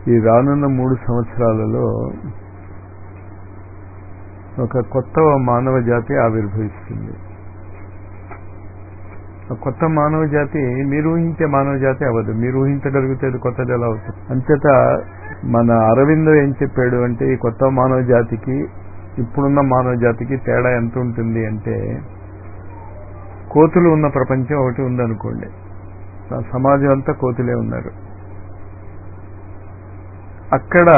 ఈ రానున్న మూడు సంవత్సరాలలో ఒక కొత్త మానవ జాతి ఆవిర్భవిస్తుంది ఆ కొత్త మానవ జాతి మీరు ఊహించే మానవ జాతి అవ్వదు మీరు ఊహించగలిగితే అది కొత్తది ఎలా అవుతుంది అంచేత మన అరవిందో ఏం చెప్పాడు అంటే ఈ కొత్త మానవ జాతికి ఇప్పుడున్న మానవ జాతికి తేడా ఎంత ఉంటుంది అంటే కోతులు ఉన్న ప్రపంచం ఒకటి ఉందనుకోండి ఆ సమాజం అంతా కోతులే ఉన్నారు అక్కడ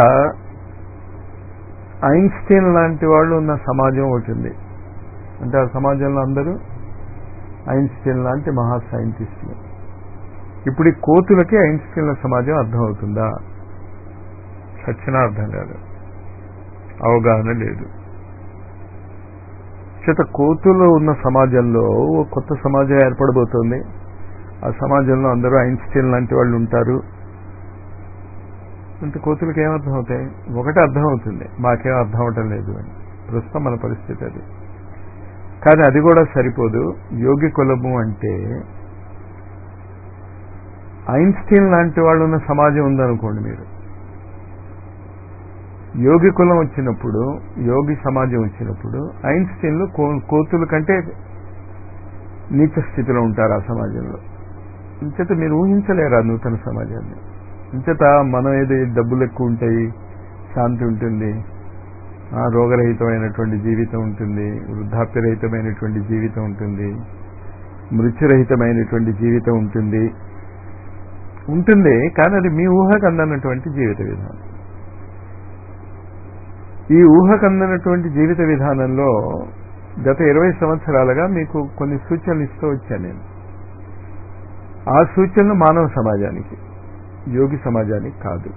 ఐన్స్టీన్ లాంటి వాళ్ళు ఉన్న సమాజం ఒకటి ఉంది అంటే ఆ సమాజంలో అందరూ ఐన్స్టీన్ లాంటి మహా సైంటిస్టులు ఇప్పుడు ఈ కోతులకి ఐన్స్టీన్ల సమాజం అర్థమవుతుందా సచ్చినా అర్థం కాదు అవగాహన లేదు చేత కోతులు ఉన్న సమాజంలో ఓ కొత్త సమాజం ఏర్పడబోతోంది ఆ సమాజంలో అందరూ ఐన్స్టీన్ లాంటి వాళ్ళు ఉంటారు అంటే కోతులకు ఏమర్థం అవుతాయి ఒకటి అర్థం అవుతుంది మాకేం అర్థం అవటం లేదు అని ప్రస్తుతం మన పరిస్థితి అది కానీ అది కూడా సరిపోదు యోగి కులము అంటే ఐన్స్టీన్ లాంటి వాళ్ళు ఉన్న సమాజం ఉందనుకోండి మీరు యోగి కులం వచ్చినప్పుడు యోగి సమాజం వచ్చినప్పుడు ఐన్స్టీన్లు కోతుల కంటే నీచ స్థితిలో ఉంటారు ఆ సమాజంలో ఇంచేత మీరు ఊహించలేరు ఆ నూతన సమాజాన్ని ఇంచేత మనం ఏది డబ్బులు ఎక్కువ ఉంటాయి శాంతి ఉంటుంది రోగరహితమైనటువంటి జీవితం ఉంటుంది వృద్ధాప్యరహితమైనటువంటి జీవితం ఉంటుంది మృత్యురహితమైనటువంటి జీవితం ఉంటుంది ఉంటుంది కానీ అది మీ ఊహకు అందనటువంటి జీవిత విధానం ఈ ఊహకు అందనటువంటి జీవిత విధానంలో గత ఇరవై సంవత్సరాలుగా మీకు కొన్ని సూచనలు ఇస్తూ వచ్చాను నేను ఆ సూచనలు మానవ సమాజానికి యోగి సమాజానికి కాదు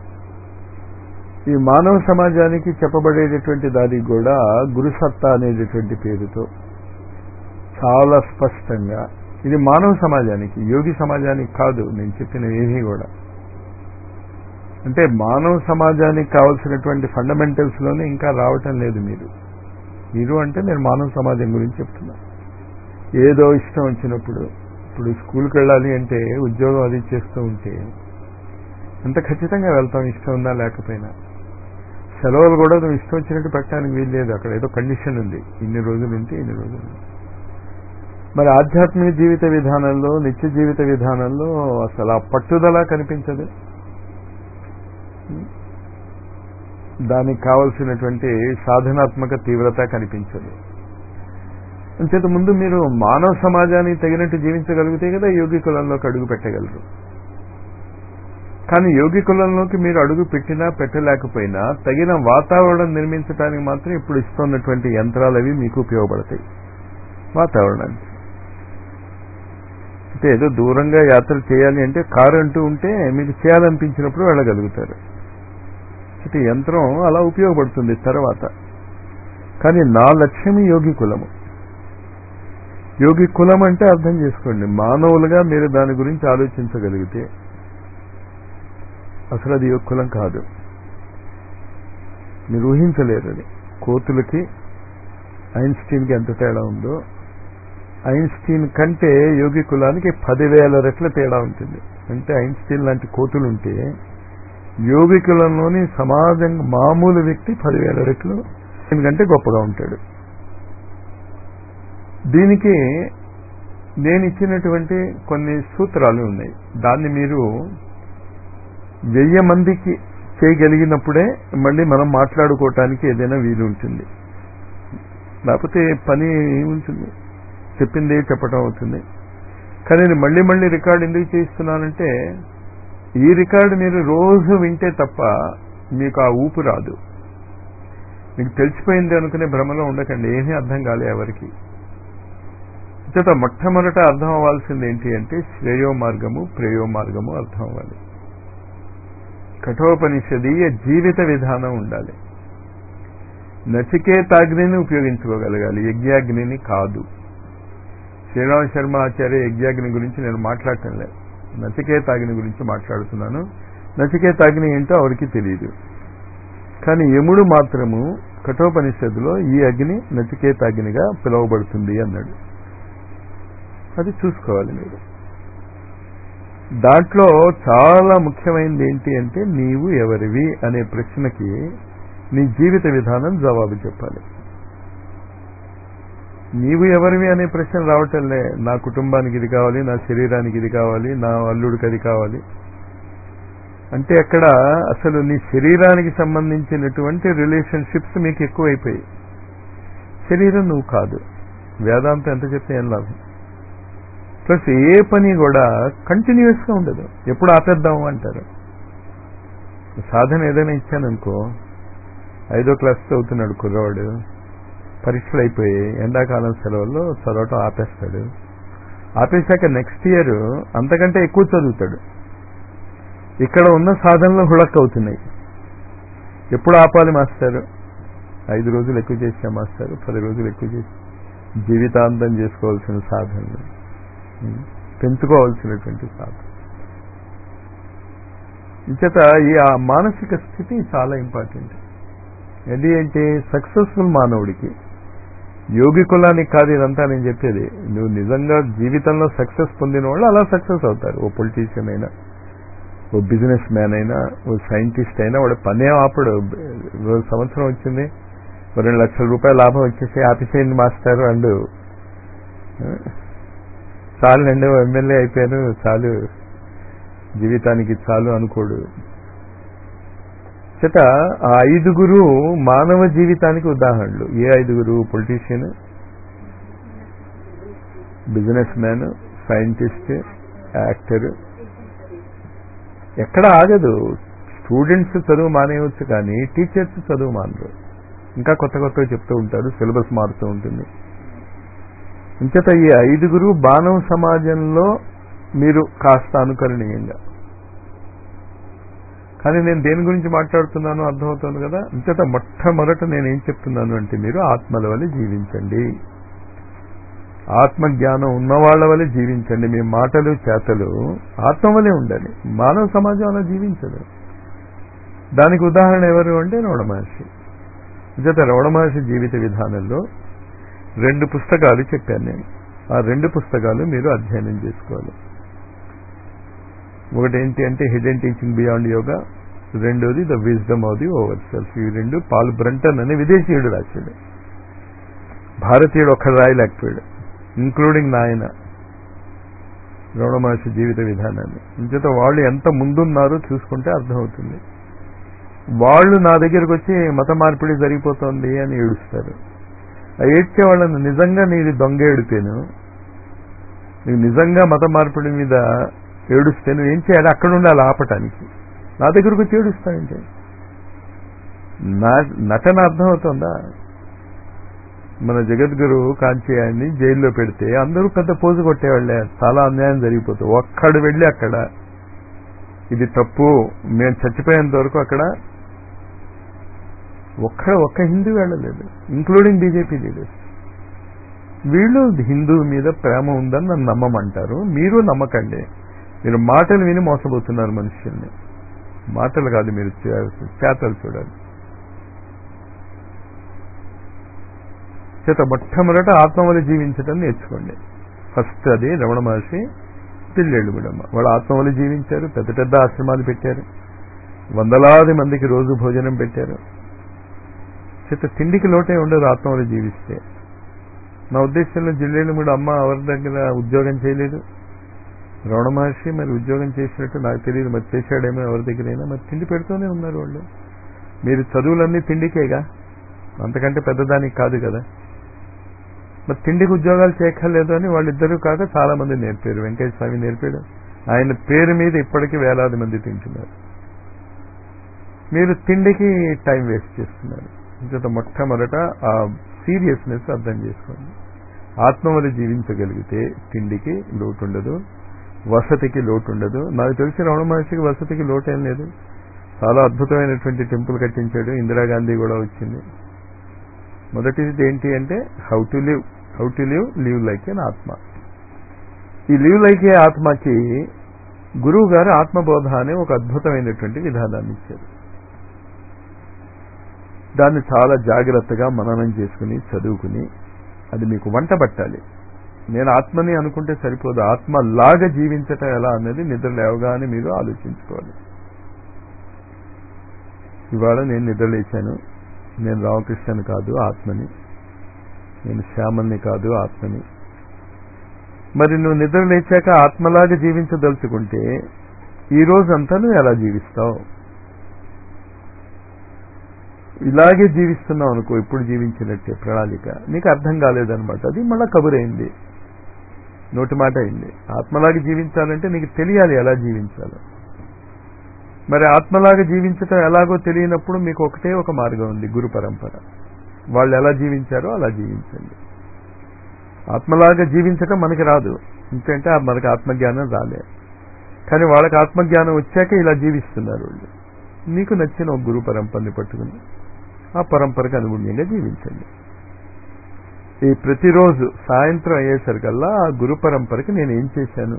ఈ మానవ సమాజానికి చెప్పబడేటటువంటి దానికి కూడా గురుసత్తా అనేటటువంటి పేరుతో చాలా స్పష్టంగా ఇది మానవ సమాజానికి యోగి సమాజానికి కాదు నేను చెప్పిన ఏమీ కూడా అంటే మానవ సమాజానికి కావలసినటువంటి ఫండమెంటల్స్ లోనే ఇంకా రావటం లేదు మీరు మీరు అంటే నేను మానవ సమాజం గురించి చెప్తున్నా ఏదో ఇష్టం వచ్చినప్పుడు ఇప్పుడు స్కూల్కి వెళ్ళాలి అంటే ఉద్యోగం అది చేస్తూ ఉంటే అంత ఖచ్చితంగా వెళ్తాం ఇష్టం ఉందా లేకపోయినా సెలవులు కూడా నువ్వు ఇష్టం వచ్చినట్టు పెట్టడానికి వీల్లేదు అక్కడ ఏదో కండిషన్ ఉంది ఇన్ని రోజులు ఉంటే ఇన్ని రోజులు మరి ఆధ్యాత్మిక జీవిత విధానంలో నిత్య జీవిత విధానంలో అసలు ఆ పట్టుదల కనిపించదు దానికి కావలసినటువంటి సాధనాత్మక తీవ్రత కనిపించదు అంచేత ముందు మీరు మానవ సమాజానికి తగినట్టు జీవించగలిగితే కదా యోగి కులంలోకి అడుగు పెట్టగలరు కానీ యోగి కులంలోకి మీరు అడుగు పెట్టినా పెట్టలేకపోయినా తగిన వాతావరణం నిర్మించడానికి మాత్రం ఇప్పుడు ఇస్తున్నటువంటి యంత్రాలు అవి మీకు ఉపయోగపడతాయి వాతావరణానికి అంటే ఏదో దూరంగా యాత్ర చేయాలి అంటే కారు అంటూ ఉంటే మీకు చేయాలనిపించినప్పుడు వెళ్ళగలుగుతారు అంటే యంత్రం అలా ఉపయోగపడుతుంది తర్వాత కానీ నా లక్ష్యం యోగి కులము యోగి కులం అంటే అర్థం చేసుకోండి మానవులుగా మీరు దాని గురించి ఆలోచించగలిగితే అసలు అది యోగ కులం కాదు మీరు ఊహించలేరు అది కోతులకి ఐన్స్టీన్కి ఎంత తేడా ఉందో ఐన్స్టీన్ కంటే యోగి కులానికి పదివేల రెట్ల తేడా ఉంటుంది అంటే ఐన్స్టీన్ లాంటి కోతులు ఉంటే యోగి కులంలోని సమాజం మామూలు వ్యక్తి పదివేల రెట్లు ఎందుకంటే గొప్పగా ఉంటాడు దీనికి నేను ఇచ్చినటువంటి కొన్ని సూత్రాలు ఉన్నాయి దాన్ని మీరు వెయ్యి మందికి చేయగలిగినప్పుడే మళ్ళీ మనం మాట్లాడుకోవటానికి ఏదైనా వీలు ఉంటుంది లేకపోతే పని ఉంటుంది చెప్పింది చెప్పటం అవుతుంది కానీ నేను మళ్ళీ మళ్ళీ రికార్డు ఎందుకు చేయిస్తున్నానంటే ఈ రికార్డు మీరు రోజు వింటే తప్ప మీకు ఆ ఊపు రాదు మీకు తెలిసిపోయింది అనుకునే భ్రమలో ఉండకండి ఏమీ అర్థం కాలే ఎవరికి చేత మొట్టమొదట అర్థం అవ్వాల్సింది ఏంటి అంటే శ్రేయో మార్గము ప్రేయో మార్గము అర్థం అవ్వాలి కఠోపనిషదీయ జీవిత విధానం ఉండాలి నచికేతాగ్నిని ఉపయోగించుకోగలగాలి యజ్ఞాగ్నిని కాదు శ్రీరామ శర్మ ఆచార్య యజ్ఞాగ్ని గురించి నేను మాట్లాడటం లేదు నచికేతాగ్ని గురించి మాట్లాడుతున్నాను నచికేతాగ్ని ఏంటో ఎవరికి తెలియదు కానీ యముడు మాత్రము కఠోపనిషత్తులో ఈ అగ్ని నచికేతాగ్నిగా పిలువబడుతుంది అన్నాడు అది చూసుకోవాలి మీరు దాంట్లో చాలా ముఖ్యమైనది ఏంటి అంటే నీవు ఎవరివి అనే ప్రశ్నకి నీ జీవిత విధానం జవాబు చెప్పాలి నీవు ఎవరివి అనే ప్రశ్న రావటంలే నా కుటుంబానికి ఇది కావాలి నా శరీరానికి ఇది కావాలి నా అల్లుడికి అది కావాలి అంటే అక్కడ అసలు నీ శరీరానికి సంబంధించినటువంటి రిలేషన్షిప్స్ మీకు ఎక్కువైపోయాయి శరీరం నువ్వు కాదు వేదాంతం ఎంత చెప్తే ఏం లాభం ప్లస్ ఏ పని కూడా కంటిన్యూస్గా ఉండదు ఎప్పుడు ఆపేద్దాము అంటారు సాధన ఏదైనా ఇచ్చాననుకో ఐదో క్లాస్ చదువుతున్నాడు కుర్రవాడు పరీక్షలు అయిపోయి ఎండాకాలం సెలవుల్లో చదవటం ఆపేస్తాడు ఆపేశాక నెక్స్ట్ ఇయర్ అంతకంటే ఎక్కువ చదువుతాడు ఇక్కడ ఉన్న సాధనలు హుళక్ అవుతున్నాయి ఎప్పుడు ఆపాలి మాస్టారు ఐదు రోజులు ఎక్కువ చేసా మాస్టారు పది రోజులు ఎక్కువ చేసి జీవితాంతం చేసుకోవాల్సిన సాధనలు పెంచుకోవాల్సినటువంటి సాధన ఇంచేత ఈ ఆ మానసిక స్థితి చాలా ఇంపార్టెంట్ అది ఏంటి సక్సెస్ఫుల్ మానవుడికి యోగి కులానికి కాదు ఇదంతా నేను చెప్పేది నువ్వు నిజంగా జీవితంలో సక్సెస్ పొందిన వాళ్ళు అలా సక్సెస్ అవుతారు ఓ పొలిటీషియన్ అయినా ఓ బిజినెస్ మ్యాన్ అయినా ఓ సైంటిస్ట్ అయినా వాడు పనే ఆపడు రోజు సంవత్సరం వచ్చింది రెండు లక్షల రూపాయల లాభం వచ్చేసి ఆపిసేయండి మాస్టర్ అండు చాలు అండి ఎమ్మెల్యే అయిపోయాను చాలు జీవితానికి చాలు అనుకోడు చేత ఆ ఐదుగురు మానవ జీవితానికి ఉదాహరణలు ఏ ఐదుగురు politician business man scientist actor ఎక్కడ ఆగదు స్టూడెంట్స్ చదువు మానేయవచ్చు కానీ టీచర్స్ చదువు మానరు ఇంకా కొత్త కొత్తగా చెప్తూ ఉంటారు సిలబస్ మారుతూ ఉంటుంది ఇంచేత ఈ ఐదుగురు బాణం సమాజంలో మీరు కాస్త అనుకరణీయంగా కానీ నేను దేని గురించి మాట్లాడుతున్నానో అర్థమవుతుంది కదా ఇంచేత మొట్టమొదట నేనేం చెప్తున్నాను అంటే మీరు ఆత్మల వల్ల జీవించండి ఆత్మజ్ఞానం ఉన్నవాళ్ల వల్ల జీవించండి మీ మాటలు చేతలు ఆత్మ వలె ఉండాలి మానవ సమాజం అలా జీవించదు దానికి ఉదాహరణ ఎవరు అంటే రమణ మహర్షి జత రమణ మహర్షి జీవిత విధానంలో రెండు పుస్తకాలు చెప్పాను నేను ఆ రెండు పుస్తకాలు మీరు అధ్యయనం చేసుకోవాలి ఒకటి ఏంటి అంటే హిడెన్ టీచింగ్ బియాండ్ యోగా రెండోది the wisdom of the over self ఈ రెండు పాల్ బ్రంటన్ అనే విదేశీయుడు రాశాడు భారతీయుడు ఒక్కడు రాయలేకపోయాడు ఇంక్లూడింగ్ నాయన రమణ మహర్షి జీవిత విధానాన్ని ఇంచేత వాళ్ళు ఎంత ముందున్నారో చూసుకుంటే అర్థమవుతుంది వాళ్ళు నా దగ్గరకు వచ్చి మత మార్పిడి జరిగిపోతుంది అని ఏడుస్తారు ఆ ఏడ్చే వాళ్ళని నిజంగా నీది దొంగ ఏడిపోయాను నీకు నిజంగా మత మార్పిడి మీద ఏడుస్తే నువ్వు ఏం చేయాలి అక్కడ ఉండాలి ఆపటానికి నా దగ్గరకు వచ్చి ఏడుస్తానంటే నా నటన అర్థమవుతుందా మన జగద్గురు కాంచేయాన్ని జైల్లో పెడితే అందరూ పెద్ద పోజు కొట్టేవాళ్ళే చాలా అన్యాయం జరిగిపోతుంది ఒక్కడు వెళ్ళి అక్కడ ఇది తప్పు మేము చచ్చిపోయేంత వరకు అక్కడ ఒక్క ఒక్క హిందూ వెళ్ళలేదు ఇంక్లూడింగ్ బీజేపీ లీడర్స్ వీళ్ళు హిందూ మీద ప్రేమ ఉందని నన్ను నమ్మమంటారు మీరు నమ్మకండి మీరు మాటలు విని మోసపోతున్నారు మనుషుల్ని మాటలు కాదు మీరు చేతలు చూడాలి చేత మొట్టమొదట ఆత్మవలి జీవించడం నేర్చుకోండి ఫస్ట్ అది రమణ మహర్షి పిల్లెళ్ళు కూడా వాళ్ళు ఆత్మవలి జీవించారు పెద్ద పెద్ద ఆశ్రమాలు పెట్టారు వందలాది మందికి రోజు భోజనం పెట్టారు చేత తిండికి లోటే ఉండదు ఆత్మవలి జీవిస్తే నా ఉద్దేశంలో జిల్లేళ్ళు కూడా అమ్మ ఎవరి దగ్గర ఉద్యోగం చేయలేదు రమణ మహర్షి మరి ఉద్యోగం చేసినట్టు నాకు తెలియదు మరి చేశాడేమో ఎవరి దగ్గరైనా మరి తిండి పెడుతూనే ఉన్నారు వాళ్ళు మీరు చదువులన్నీ తిండికేగా అంతకంటే పెద్దదానికి కాదు కదా మరి తిండికి ఉద్యోగాలు చేయక్కర్లేదు అని వాళ్ళిద్దరూ కాక చాలా మంది నేర్పారు వెంకటేశ్వర స్వామి నేర్పాడు ఆయన పేరు మీద ఇప్పటికీ వేలాది మంది తింటున్నారు మీరు తిండికి టైం వేస్ట్ చేస్తున్నారు ఇంత మొట్టమొదట ఆ సీరియస్నెస్ అర్థం చేసుకోండి ఆత్మవలి జీవించగలిగితే తిండికి లోటు ఉండదు వసతికి లోటు ఉండదు నాకు తెలిసి రమణ మహర్షికి వసతికి లోటు ఏం లేదు చాలా అద్భుతమైనటువంటి టెంపుల్ కట్టించాడు ఇందిరాగాంధీ కూడా వచ్చింది మొదటిది ఏంటి అంటే how to live how to live live like an atma ఈ లివ్ లైక్ ఏ ఆత్మకి గురువు గారు ఆత్మబోధ అనే ఒక అద్భుతమైనటువంటి విధానాన్ని ఇచ్చారు దాన్ని చాలా జాగ్రత్తగా మననం చేసుకుని చదువుకుని అది మీకు వంట పట్టాలి నేను ఆత్మని అనుకుంటే సరిపోదు ఆత్మ లాగా జీవించటం ఎలా అనేది నిద్ర లేవగానే మీరు ఆలోచించుకోవాలి ఇవాళ నేను నిద్ర లేచాను నేను రామకృష్ణని కాదు ఆత్మని నేను శ్యామల్ని కాదు ఆత్మని మరి నువ్వు నిద్ర లేచాక ఆత్మలాగా జీవించదలుచుకుంటే ఈ రోజంతా నువ్వు ఎలా జీవిస్తావు ఇలాగే జీవిస్తున్నావు అనుకో ఇప్పుడు జీవించినట్టే ప్రణాళిక నీకు అర్థం కాలేదనమాట అది మళ్ళా కబురైంది నోటి మాట అయింది ఆత్మలాగా జీవించాలంటే నీకు తెలియాలి ఎలా జీవించాలో మరి ఆత్మలాగా జీవించటం ఎలాగో తెలియనప్పుడు మీకు ఒకటే ఒక మార్గం ఉంది గురు పరంపర వాళ్ళు ఎలా జీవించారో అలా జీవించండి ఆత్మలాగా జీవించటం మనకి రాదు ఎందుకంటే మనకి ఆత్మజ్ఞానం రాలే కానీ వాళ్ళకి ఆత్మజ్ఞానం వచ్చాక ఇలా జీవిస్తున్నారు వాళ్ళు నీకు నచ్చిన ఒక గురు పరంపరని పట్టుకుని ఆ పరంపరకు అనుగుణ్యంగా జీవించండి ఈ ప్రతిరోజు సాయంత్రం అయ్యేసరికల్లా ఆ గురు పరంపరకి నేను ఏం చేశాను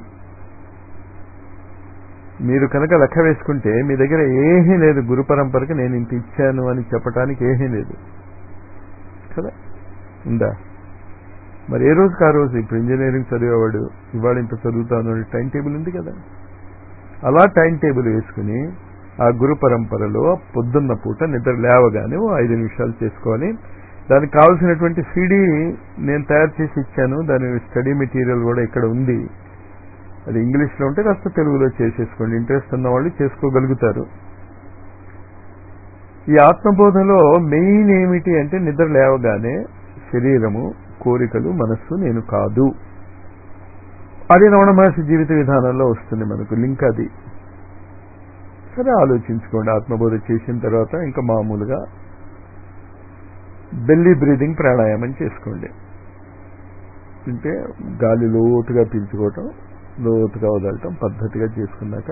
మీరు కనుక లెక్క వేసుకుంటే మీ దగ్గర ఏమీ లేదు గురు పరంపరకి నేను ఇంత ఇచ్చాను అని చెప్పడానికి ఏమీ లేదు కదా ఉందా మరి ఏ రోజుకి ఆ రోజు ఇప్పుడు ఇంజనీరింగ్ చదివేవాడు ఇవాళ ఇంత చదువుతాను అని టైం టేబుల్ ఉంది కదా అలా టైం టేబుల్ వేసుకుని ఆ గురు పరంపరలో పొద్దున్న పూట నిద్ర లేవగానే ఓ ఐదు నిమిషాలు చేసుకోవాలి దానికి కావాల్సినటువంటి సిడీ నేను తయారు చేసి ఇచ్చాను దాని స్టడీ మెటీరియల్ కూడా ఇక్కడ ఉంది అది ఇంగ్లీష్లో ఉంటే కాస్త తెలుగులో చేసేసుకోండి ఇంట్రెస్ట్ ఉన్న వాళ్ళు చేసుకోగలుగుతారు ఈ ఆత్మబోధలో మెయిన్ ఏమిటి అంటే నిద్ర లేవగానే శరీరము కోరికలు మనస్సు నేను కాదు అది రమణ మహర్షి జీవిత విధానంలో వస్తుంది మనకు లింక్ అది సరే ఆలోచించుకోండి ఆత్మబోధ చేసిన తర్వాత ఇంకా మామూలుగా బెల్లీ బ్రీదింగ్ ప్రాణాయామం చేసుకోండి అంటే గాలి లోతుగా పీల్చుకోవటం లోతుగా వదలటం పద్ధతిగా చేసుకున్నాక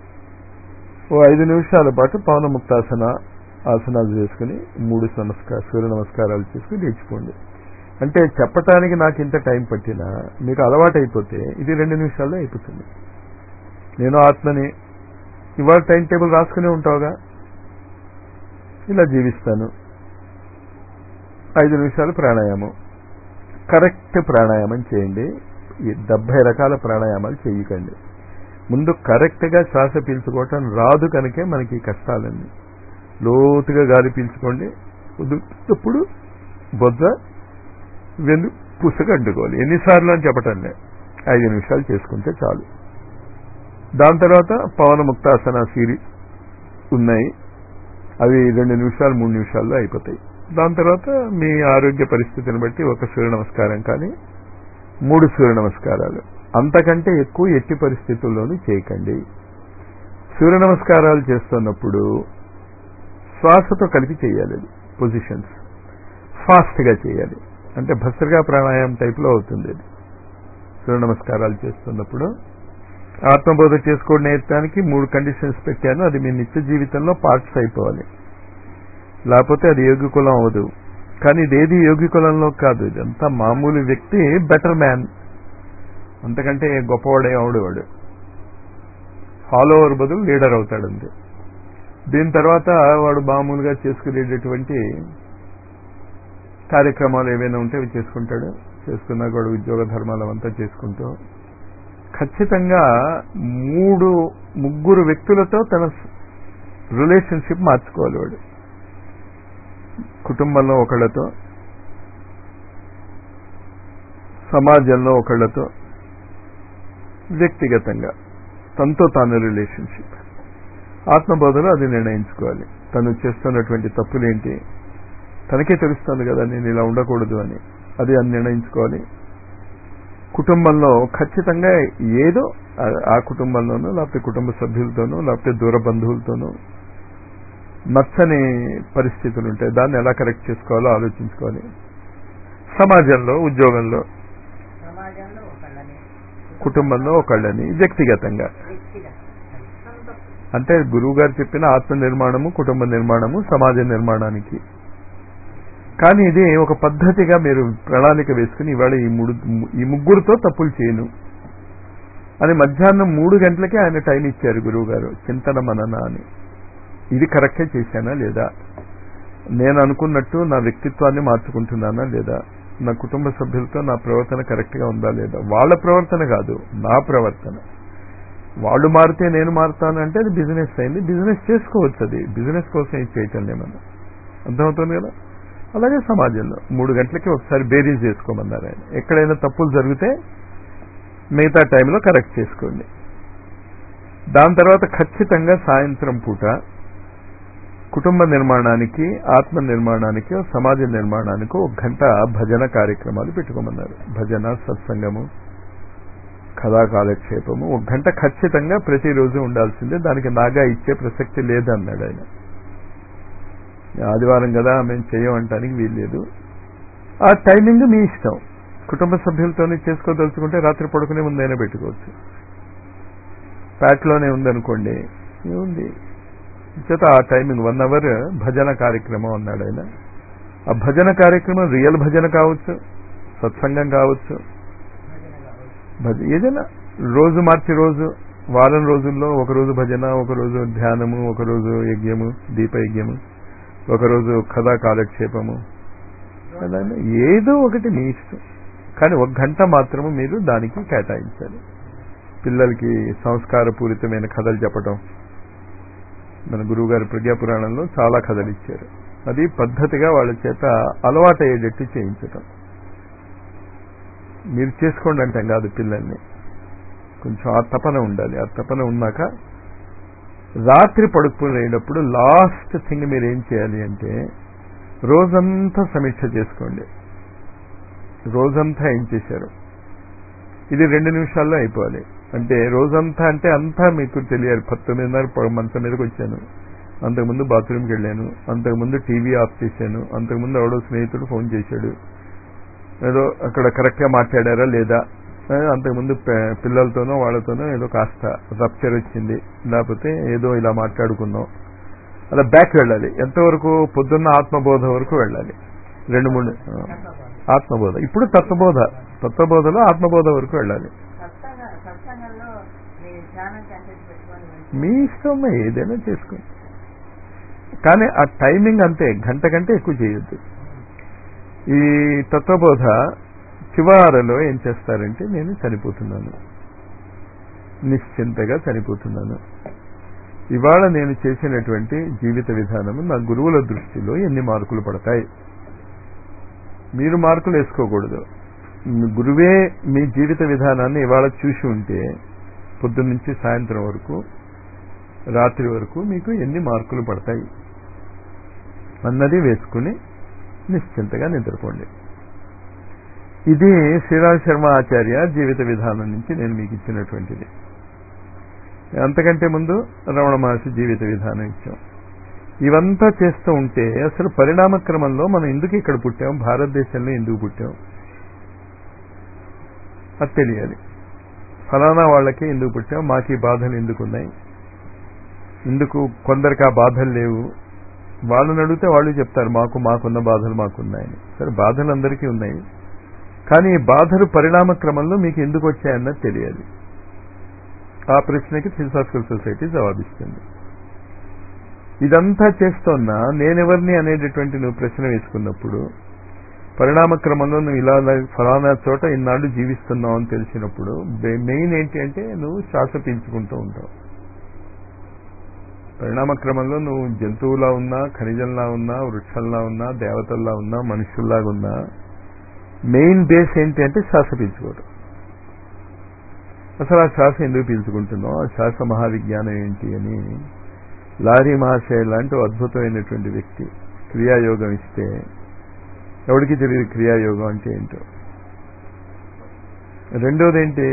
ఓ ఐదు నిమిషాల పాటు పవనముక్తాసన ఆసనాలు చేసుకుని మూడు నమస్కార సూర్య నమస్కారాలు చేసుకుని లేచిపోండి అంటే చెప్పటానికి నాకు ఇంత టైం పట్టినా మీకు అలవాటు అయిపోతే ఇది రెండు నిమిషాల్లో అయిపోతుంది నేను ఆత్మని ఇవాళ టైం టేబుల్ రాసుకునే ఉంటావుగా ఇలా జీవిస్తాను ఐదు నిమిషాలు ప్రాణాయామం కరెక్ట్ ప్రాణాయామం చేయండి ఈ డెబ్బై రకాల ప్రాణాయామాలు చేయకండి ముందు కరెక్ట్గా శ్వాస పీల్చుకోవటం రాదు కనుకే మనకి ఈ కష్టాలన్నీ లోతుగా గాలి పీల్చుకోండి వదులుతున్నప్పుడు బొజ్జ వెన్ను పుసక అంటుకోవాలి ఎన్నిసార్లు అని చెప్పటం ఐదు నిమిషాలు చేసుకుంటే చాలు దాని తర్వాత పవన ముక్తాసన సిరి ఉన్నాయి అవి రెండు నిమిషాలు మూడు నిమిషాల్లో అయిపోతాయి దాని తర్వాత మీ ఆరోగ్య పరిస్థితిని బట్టి ఒక సూర్య నమస్కారం కానీ మూడు సూర్య నమస్కారాలు అంతకంటే ఎక్కువ ఎట్టి పరిస్థితుల్లోనూ చేయకండి సూర్య నమస్కారాలు చేస్తున్నప్పుడు శ్వాసతో కలిపి చేయాలి పొజిషన్స్ ఫాస్ట్గా చేయాలి అంటే భస్త్రగా ప్రాణాయామం టైప్లో అవుతుంది అది సూర్య నమస్కారాలు చేస్తున్నప్పుడు ఆత్మబోధ చేసుకోవడం నేర్పడానికి మూడు కండిషన్స్ పెట్టాను అది మీ నిత్య జీవితంలో పార్ట్స్ అయిపోవాలి లేకపోతే అది యోగి కులం అవ్వదు కానీ ఇదేది యోగి కులంలో కాదు ఇదంతా మామూలు వ్యక్తి బెటర్ మ్యాన్ అంతకంటే గొప్పవాడే అవడు వాడు ఫాలోవర్ బదులు లీడర్ అవుతాడంతే దీని తర్వాత వాడు మామూలుగా చేసుకునేటటువంటి కార్యక్రమాలు ఏవైనా ఉంటే అవి చేసుకుంటాడు చేసుకున్నాక వాడు ఉద్యోగ ధర్మాలు అవంతా చేసుకుంటూ ఖచ్చితంగా మూడు ముగ్గురు వ్యక్తులతో తన రిలేషన్షిప్ మార్చుకోవాలి వాడు కుటుంబంలో ఒకళ్ళతో సమాజంలో ఒకళ్ళతో వ్యక్తిగతంగా తనతో తాను రిలేషన్షిప్ ఆత్మబోధలో అది నిర్ణయించుకోవాలి తను చేస్తున్నటువంటి తప్పులేంటి తనకే తెలుస్తుంది కదా నేను ఇలా ఉండకూడదు అని అది అని నిర్ణయించుకోవాలి కుటుంబంలో ఖచ్చితంగా ఏదో ఆ కుటుంబంలోనూ లేకపోతే కుటుంబ సభ్యులతోనూ లేకపోతే దూర బంధువులతోనూ నచ్చని పరిస్థితులు ఉంటాయి దాన్ని ఎలా కరెక్ట్ చేసుకోవాలో ఆలోచించుకోవాలి సమాజంలో ఉద్యోగంలో సమాజంలో ఒకళ్ళని కుటుంబంలో ఒకళ్ళని వ్యక్తిగతంగా వ్యక్తిగత అంటే గురువు గారు చెప్పిన ఆత్మ నిర్మాణము కుటుంబ నిర్మాణము సమాజ నిర్మాణానికి కానీ ఇది ఒక పద్ధతిగా మీరు ప్రణాళిక వేసుకుని ఇవాళ ఈ మూడు ఈ ముగ్గురుతో తప్పులు చేయను అని మధ్యాహ్నం మూడు గంటలకే ఆయన టైం ఇచ్చారు గురువు గారు చింతన మనన అని ఇది కరెక్టే చేశానా లేదా నేను అనుకున్నట్టు నా వ్యక్తిత్వాన్ని మార్చుకుంటున్నానా లేదా నా కుటుంబ సభ్యులతో నా ప్రవర్తన కరెక్ట్గా ఉందా లేదా వాళ్ళ ప్రవర్తన కాదు నా ప్రవర్తన వాళ్ళు మారితే నేను మారుతాను అంటే అది బిజినెస్ అయింది బిజినెస్ చేసుకోవచ్చు అది బిజినెస్ కోసం ఇది చేయటం లేమన్నా అర్థమవుతుంది కదా అలాగే సమాజంలో మూడు గంటలకి ఒకసారి బేరీజ్ చేసుకోమన్నారు ఆయన ఎక్కడైనా తప్పులు జరిగితే మిగతా టైంలో కరెక్ట్ చేసుకోండి దాని తర్వాత ఖచ్చితంగా సాయంత్రం పూట కుటుంబ నిర్మాణానికి ఆత్మ నిర్మాణానికి సమాజ నిర్మాణానికి ఒక గంట భజన కార్యక్రమాలు పెట్టుకోమన్నారు భజన సత్సంగము కథా కాలక్షేపము ఒక గంట ఖచ్చితంగా ప్రతిరోజు ఉండాల్సిందే దానికి నాగా ఇచ్చే ప్రసక్తి లేదన్నాడు ఆయన ఆదివారం కదా మేము చేయమంటానికి వీల్లేదు ఆ టైమింగ్ మీ ఇష్టం కుటుంబ సభ్యులతోనే చేసుకోదలుచుకుంటే రాత్రి పడుకునే ముందైనా పెట్టుకోవచ్చు ప్యాట్లోనే ఉందనుకోండి ఏముంది చేత ఆ టైమింగ్ వన్ అవర్ భజన కార్యక్రమం అన్నాడు ఆయన ఆ భజన కార్యక్రమం రియల్ భజన కావచ్చు సత్సంగం కావచ్చు భజ ఏదైనా రోజు మార్చి రోజు వారం రోజుల్లో ఒక రోజు భజన ఒక రోజు ధ్యానము ఒక రోజు యజ్ఞము దీప యజ్ఞము ఒకరోజు కథా కాలక్షేపము అలానే ఏదో ఒకటి మీ ఇష్టం కానీ ఒక గంట మాత్రము మీరు దానికి కేటాయించాలి పిల్లలకి సంస్కారపూరితమైన కథలు చెప్పటం మన గురువుగారి ప్రజ్ఞాపురాణంలో చాలా కథలు ఇచ్చారు అది పద్ధతిగా వాళ్ళ చేత అలవాటయ్యేటట్టు చేయించటం మీరు చేసుకోండి అంటాం కాదు పిల్లల్ని కొంచెం ఆ తపన ఉండాలి ఆ తపన ఉన్నాక రాత్రి పడుకునేటప్పుడు లాస్ట్ థింగ్ మీరు ఏం చేయాలి అంటే రోజంతా సమీక్ష చేసుకోండి రోజంతా ఏం చేశారు ఇది రెండు నిమిషాల్లో అయిపోవాలి అంటే రోజంతా అంటే అంతా మీకు తెలియాలి పంతొమ్మిదిన్నర మంచం మీదకి వచ్చాను అంతకుముందు బాత్రూమ్కి వెళ్ళాను అంతకుముందు టీవీ ఆఫ్ చేశాను అంతకుముందు ఎవడో స్నేహితుడు ఫోన్ చేశాడు ఏదో అక్కడ కరెక్ట్గా మాట్లాడారా లేదా అంతకుముందు పిల్లలతోనో వాళ్ళతోనో ఏదో కాస్త రప్చర్ వచ్చింది లేకపోతే ఏదో ఇలా మాట్లాడుకున్నాం అలా బ్యాక్ వెళ్ళాలి ఎంతవరకు పొద్దున్న ఆత్మబోధ వరకు వెళ్ళాలి రెండు మూడు ఆత్మబోధ ఇప్పుడు తత్వబోధ తత్వబోధలో ఆత్మబోధ వరకు వెళ్ళాలి సత్సంగంలో మీ ధ్యానం కంటెంట్ పెట్టుకొని మీ ఇష్టం ఏదైనా చేసుకోండి కానీ ఆ టైమింగ్ అంతే గంట కంటే ఎక్కువ చేయొద్దు ఈ తత్వబోధ చివరలో ఏం చేస్తారంటే నేను చనిపోతున్నాను నిశ్చింతగా చనిపోతున్నాను ఇవాళ నేను చేసినటువంటి జీవిత విధానము నా గురువుల దృష్టిలో ఎన్ని మార్కులు పడతాయి మీరు మార్కులు వేసుకోకూడదు గురువే మీ జీవిత విధానాన్ని ఇవాళ చూసి ఉంటే పొద్దున్న నుంచి సాయంత్రం వరకు రాత్రి వరకు మీకు ఎన్ని మార్కులు పడతాయి అన్నది వేసుకుని నిశ్చింతగా నిద్రపోండి ఇది శ్రీరామ్ శర్మ ఆచార్య జీవిత విధానం నుంచి నేను మీకు ఇచ్చినటువంటిది అంతకంటే ముందు రమణ మహర్షి జీవిత విధానం ఇచ్చాం ఇవంతా చేస్తూ ఉంటే అసలు పరిణామ క్రమంలో మనం ఎందుకు ఇక్కడ పుట్టాం భారతదేశంలో ఎందుకు పుట్టాం అది తెలియాలి ఫలానా వాళ్ళకి ఎందుకు పుట్టాం మాకు ఈ బాధలు ఎందుకు ఉన్నాయి ఎందుకు కొందరికి ఆ బాధలు లేవు వాళ్ళని అడిగితే వాళ్ళు చెప్తారు మాకు మాకున్న బాధలు మాకున్నాయని సరే బాధలు అందరికీ ఉన్నాయి కానీ ఈ బాధలు పరిణామ క్రమంలో మీకు ఎందుకు వచ్చాయన్నది తెలియాలి ఆ ప్రశ్నకి ఫిలసాఫికల్ సొసైటీ జవాబిస్తుంది ఇదంతా చేస్తున్నా నేనెవరిని అనేటటువంటి నువ్వు ప్రశ్న వేసుకున్నప్పుడు పరిణామ క్రమంలో నువ్వు ఇలా ఫలానా చోట ఇన్నాళ్ళు జీవిస్తున్నావు అని తెలిసినప్పుడు మెయిన్ ఏంటి అంటే నువ్వు శ్వాస పీల్చుకుంటూ ఉంటావు పరిణామ క్రమంలో నువ్వు జంతువులా ఉన్నా ఖనిజంలా ఉన్నా వృక్షంలా ఉన్నా దేవతల్లా ఉన్నా మనుషుల్లాగా ఉన్నా మెయిన్ బేస్ ఏంటి అంటే శ్వాస పీల్చుకోవడం అసలు ఆ శ్వాస ఎందుకు పీల్చుకుంటున్నావు ఆ శ్వాస మహావిజ్ఞానం ఏంటి అని లారీ మహాశయ లాంటి అద్భుతమైనటువంటి వ్యక్తి క్రియాయోగం ఇస్తే ఎవరికి తెలియదు క్రియాయోగం అంటే ఏంటో రెండోది ఏంటి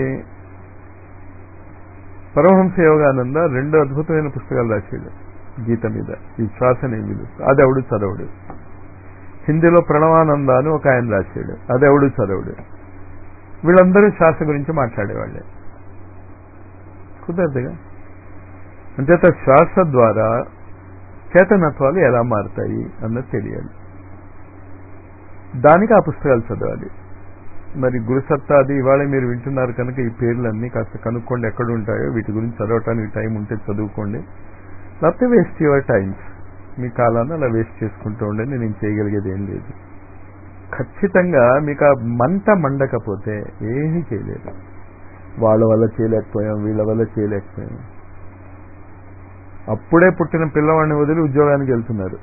పరమహంస యోగానంద రెండు అద్భుతమైన పుస్తకాలు రాశాడు గీత మీద ఈ శ్వాసని పిలుస్తుంది అది ఎవడు చదవడు హిందీలో ప్రణవానంద అని ఒక ఆయన రాశాడు అది ఎవడు చదవడు వీళ్ళందరూ శ్వాస గురించి మాట్లాడేవాళ్ళే కుదరదుగా అంచేత శ్వాస ద్వారా చేతనత్వాలు ఎలా మారుతాయి అన్నది తెలియాలి దానికి ఆ పుస్తకాలు చదవాలి మరి గురుసత్తా అది ఇవాళ మీరు వింటున్నారు కనుక ఈ పేర్లన్నీ కాస్త కనుక్కోండి ఎక్కడ ఉంటాయో వీటి గురించి చదవటానికి టైం ఉంటే చదువుకోండి లేకపోతే వేస్ట్ యువర్ టైమ్స్ మీ కాలాన్ని అలా వేస్ట్ చేసుకుంటూ ఉండండి నేను చేయగలిగేది ఏం లేదు ఖచ్చితంగా మీకు ఆ మంట మండకపోతే ఏమీ చేయలేదు వాళ్ళ వల్ల చేయలేకపోయాం వీళ్ళ వల్ల చేయలేకపోయాం అప్పుడే పుట్టిన పిల్లవాడిని వదిలి ఉద్యోగానికి వెళ్తున్నారు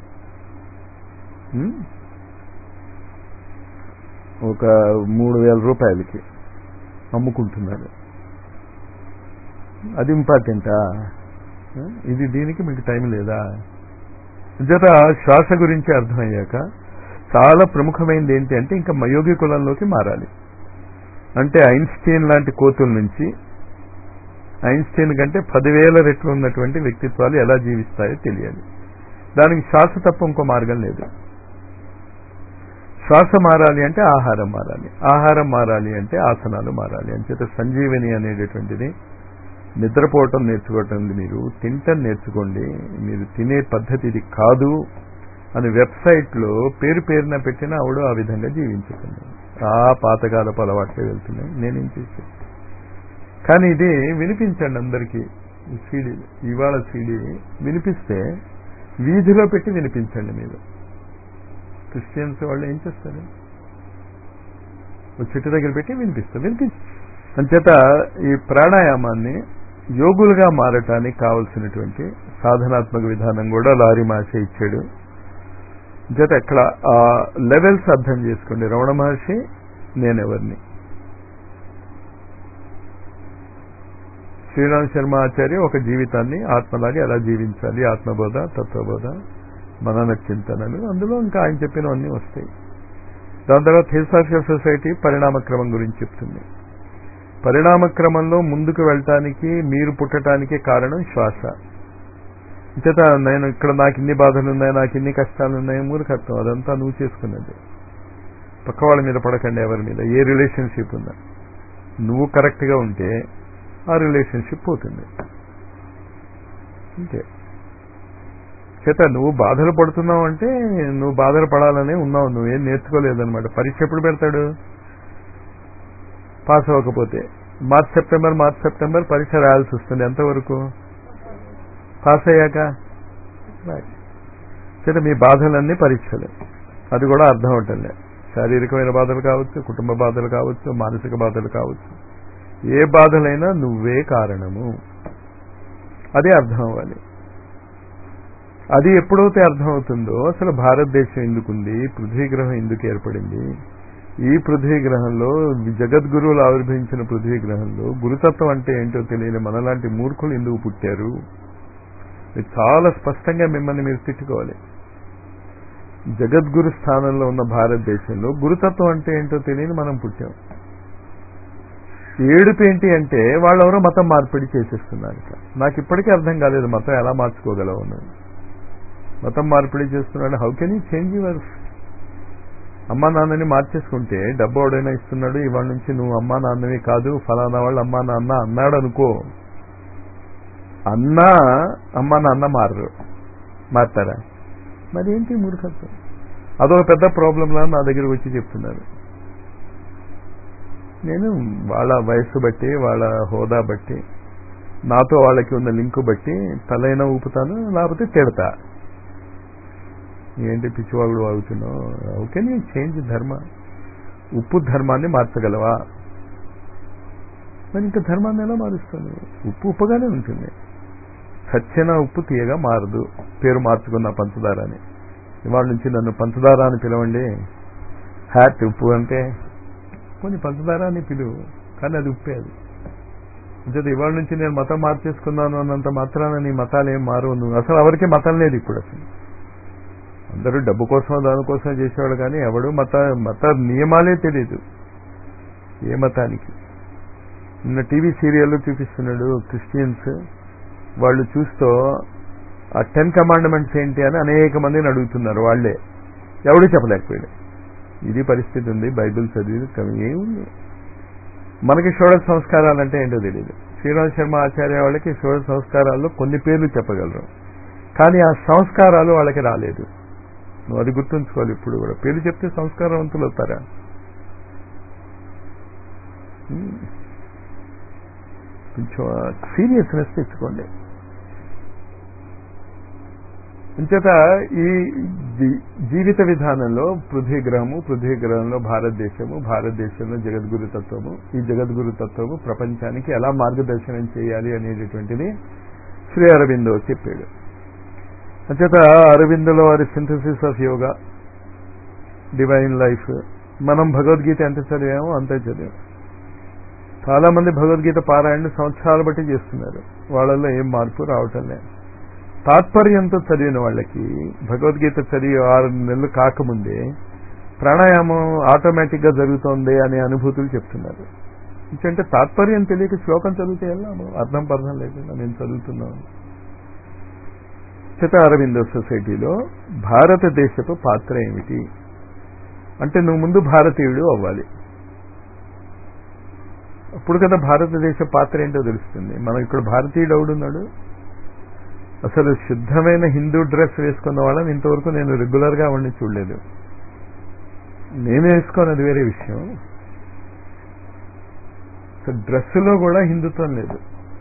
ఉం? ఒక మూడు వేల రూపాయలకి అమ్ముకుంటున్నారు అది ఇంపార్టెంటా ఆ? ఇది దీనికి మీకు టైం లేదా జత శ్వాస గురించి అర్థమయ్యాక చాలా ప్రముఖమైనది ఏంటి అంటే ఇంకా మయోగి కులంలోకి మారాలి అంటే ఐన్స్టీన్ లాంటి కోతుల నుంచి ఐన్స్టీన్ కంటే పదివేల రెట్లు ఉన్నటువంటి వ్యక్తిత్వాలు ఎలా జీవిస్తాయో తెలియాలి దానికి శ్వాస తప్ప ఇంకో మార్గం లేదు శ్వాస మారాలి అంటే ఆహారం మారాలి ఆహారం మారాలి అంటే ఆసనాలు మారాలి అంచేత సంజీవని అనేటటువంటిది నిద్రపోవటం నేర్చుకోవటం మీరు తింటం నేర్చుకోండి మీరు తినే పద్ధతి ఇది కాదు అని వెబ్సైట్లో పేరు పేరున పెట్టిన ఆవిడ ఆ విధంగా జీవించుతుంది ఆ పాతకాలపు అలవాట్లే వెళ్తున్నాయి నేనేం చేసి కానీ ఇది వినిపించండి అందరికీ ఈ సీడీ ఇవాళ సీడీ వినిపిస్తే వీధిలో పెట్టి వినిపించండి మీరు క్రిస్టియన్స్ వాళ్ళు ఏం చేస్తారు ఒక చెట్టు దగ్గర పెట్టి వినిపిస్తారు వినిపించ అంచేత ఈ ప్రాణాయామాన్ని యోగులుగా మారటానికి కావలసినటువంటి సాధనాత్మక విధానం కూడా లారీ మాష ఇచ్చాడు జత అక్కడ ఆ లెవెల్స్ అర్థం చేసుకోండి రమణ మహర్షి నేనెవరిని శ్రీరామ్ శర్మ ఆచార్య ఒక జీవితాన్ని ఆత్మలాగా ఎలా జీవించాలి ఆత్మబోధ తత్వబోధ మనన చింతనలు అందులో ఇంకా ఆయన చెప్పినవన్నీ వస్తాయి దాని తర్వాత థియోసాఫికల్ సొసైటీ పరిణామక్రమం గురించి చెప్తుంది పరిణామక్రమంలో ముందుకు వెళ్ళటానికి మీరు పుట్టడానికి కారణం శ్వాస చేత నేను ఇక్కడ నాకు ఇన్ని బాధలు ఉన్నాయి నాకు ఇన్ని కష్టాలు ఉన్నాయి మూర్ఖత్వం అదంతా నువ్వు చేసుకున్నది పక్క వాళ్ళ మీద పడకండి ఎవరి మీద ఏ రిలేషన్షిప్ ఉందా నువ్వు కరెక్ట్గా ఉంటే ఆ రిలేషన్షిప్ పోతుంది అంతే చేత నువ్వు బాధలు పడుతున్నావు అంటే నువ్వు బాధలు పడాలనే ఉన్నావు నువ్వేం నేర్చుకోలేదన్నమాట పరీక్ష ఎప్పుడు పెడతాడు పాస్ అవ్వకపోతే మార్చ్ సెప్టెంబర్ మార్చ్ సెప్టెంబర్ పరీక్ష రాయాల్సి వస్తుంది ఎంతవరకు పాస్ అయ్యాక చేత మీ బాధలన్నీ పరీక్షలే అది కూడా అర్థం అవటంలే శారీరకమైన బాధలు కావచ్చు కుటుంబ బాధలు కావచ్చు మానసిక బాధలు కావచ్చు ఏ బాధలైనా నువ్వే కారణము అదే అర్థం అవ్వాలి అది ఎప్పుడైతే అర్థమవుతుందో అసలు భారతదేశం ఎందుకుంది పృథ్వీ గ్రహం ఎందుకు ఏర్పడింది ఈ పృథ్వీ గ్రహంలో జగద్గురువులు ఆవిర్భవించిన పృథ్వీ గ్రహంలో గురుతత్వం అంటే ఏంటో తెలియని మనలాంటి మూర్ఖులు ఎందుకు పుట్టారు ఇది చాలా స్పష్టంగా మిమ్మల్ని మీరు తిట్టుకోవాలి జగద్గురు స్థానంలో ఉన్న భారతదేశంలో గురుతత్వం అంటే ఏంటో తెలియని మనం పుట్టాం ఏడుపు ఏంటి అంటే వాళ్ళెవరో మతం మార్పిడి చేసేస్తున్నారు ఇక. నాకు ఇప్పటికీ అర్థం కాలేదు మతం ఎలా మార్చుకోగలవు అని. మతం మార్పిడి చేస్తున్నాడు how can you change your అమ్మా నాన్నని మార్చేసుకుంటే డబ్బు ఎవడైనా ఇస్తున్నాడు ఇవాళ నుంచి నువ్వు అమ్మా నాన్నవి కాదు ఫలానా వాళ్ళు అమ్మా నాన్న అన్నాడు అనుకో అన్నా అమ్మా నాన్న మారరు మారుతారా మరి ఏంటి మూర్ఖత్వం అదొక పెద్ద ప్రాబ్లంలా నా దగ్గరికి వచ్చి చెప్తున్నారు నేను వాళ్ళ వయస్సు బట్టి వాళ్ళ హోదా బట్టి నాతో వాళ్ళకి ఉన్న లింకు బట్టి తలైనా ఊపుతాను లేకపోతే తిడతా ఏంటి పిచ్చివాగుడు వాగుతున్నావు ఓకే నీ చేంజ్ ధర్మ ఉప్పు ధర్మాన్ని మార్చగలవా మరి ఇంకా ధర్మాన్ని ఎలా మారుస్తాను ఉప్పు ఉప్పుగానే ఉంటుంది సచ్చిన ఉప్పు తీయగా మారదు పేరు మార్చుకున్న పంచదార అని ఇవాళ నుంచి నన్ను పంచదార అని పిలవండి హ్యాట్ ఉప్పు అంటే కొన్ని పంచదార అని పిలువు కానీ అది ఉప్పే అది అంటే ఇవాళ నుంచి నేను మతం మార్చేసుకున్నాను అన్నంత మాత్రాన నీ మతాలు ఏం మారు నువ్వు అసలు ఎవరికి మతం లేదు ఇప్పుడు అసలు అందరూ డబ్బు కోసం దానికోసం చేసేవాడు కానీ ఎవడు మత మత నియమాలే తెలియదు ఏ మతానికి నిన్న టీవీ సీరియల్లో చూపిస్తున్నాడు క్రిస్టియన్స్ వాళ్ళు చూస్తూ ఆ టెన్ కమాండ్మెంట్స్ ఏంటి అని అనేక మందిని అడుగుతున్నారు వాళ్ళే ఎవడు చెప్పలేకపోయాడు ఇది పరిస్థితి ఉంది బైబిల్ చదివి కవి ఏముంది మనకి షోడ సంస్కారాలు అంటే ఏంటో తెలియదు శ్రీరామ్ శర్మ ఆచార్య వాళ్ళకి షోడ సంస్కారాల్లో కొన్ని పేర్లు చెప్పగలరు కానీ ఆ సంస్కారాలు వాళ్ళకి రాలేదు నువ్వు అది గుర్తుంచుకోవాలి ఇప్పుడు కూడా పేరు చెప్తే సంస్కారవంతులు అవుతారా కొంచెం సీరియస్నెస్ తెచ్చుకోండి అంచేత ఈ జీ- జీవిత విధానంలో పృథ్వీ గ్రహము పృథ్వీ గ్రహంలో భారతదేశము భారతదేశంలో జగద్గురు తత్వము ఈ జగద్గురు తత్వము ప్రపంచానికి ఎలా మార్గదర్శనం చేయాలి అనేటటువంటిది శ్రీ అరవిందో చెప్పాడు అంచేత అరవిందలో వారి synthesis of yoga divine life మనం భగవద్గీత ఎంత చదివామో అంతే చదివాం చాలా మంది భగవద్గీత పారాయణ సంవత్సరాలు బట్టి చేస్తున్నారు వాళ్ళల్లో ఏం మార్పు రావటం లేదు తాత్పర్యంతో చదివిన వాళ్ళకి భగవద్గీత చదివి ఆరు నెలలు కాకముందే ప్రాణాయామం ఆటోమేటిక్ గా జరుగుతోంది అనే అనుభూతులు చెప్తున్నారు ఎందుకంటే తాత్పర్యం తెలియక శ్లోకం చదివితే వెళ్ళాము అర్థం పర్థం లేకుండా నేను చదువుతున్నాను చిత అరవిందో సొసైటీలో భారతదేశపు పాత్ర ఏమిటి అంటే నువ్వు ముందు భారతీయుడు అవ్వాలి అప్పుడు కదా భారతదేశ పాత్ర ఏంటో తెలుస్తుంది మనం ఇక్కడ భారతీయుడు ఎవడున్నాడు అసలు శుద్ధమైన హిందూ డ్రెస్ వేసుకున్న వాళ్ళని ఇంతవరకు నేను రెగ్యులర్ గా వాడిని చూడలేదు నేను వేసుకోను అది వేరే విషయం డ్రెస్సులో కూడా హిందుత్వం లేదు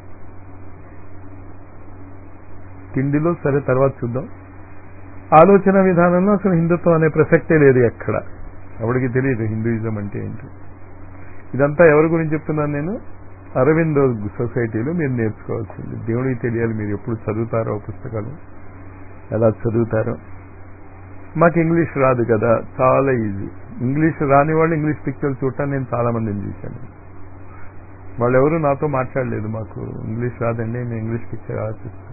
తిండిలో సరే తర్వాత చూద్దాం ఆలోచన విధానంలో అసలు హిందుత్వం అనే ప్రసక్తే లేదు ఎక్కడ ఎవరికి తెలియదు హిందూయిజం అంటే ఏంటి ఇదంతా ఎవరి గురించి చెప్తున్నాను నేను అరవిందో సొసైటీలో మీరు నేర్చుకోవాల్సింది దేవుడికి తెలియాలి మీరు ఎప్పుడు చదువుతారో పుస్తకాలు ఎలా చదువుతారో మాకు ఇంగ్లీష్ రాదు కదా చాలా ఈజీ ఇంగ్లీష్ రాని వాళ్ళు ఇంగ్లీష్ పిక్చర్లు చూడటం నేను చాలా మందిని చూశాను వాళ్ళు ఎవరు నాతో మాట్లాడలేదు మాకు ఇంగ్లీష్ రాదండి నేను ఇంగ్లీష్ పిక్చర్ ఆలోచిస్తాను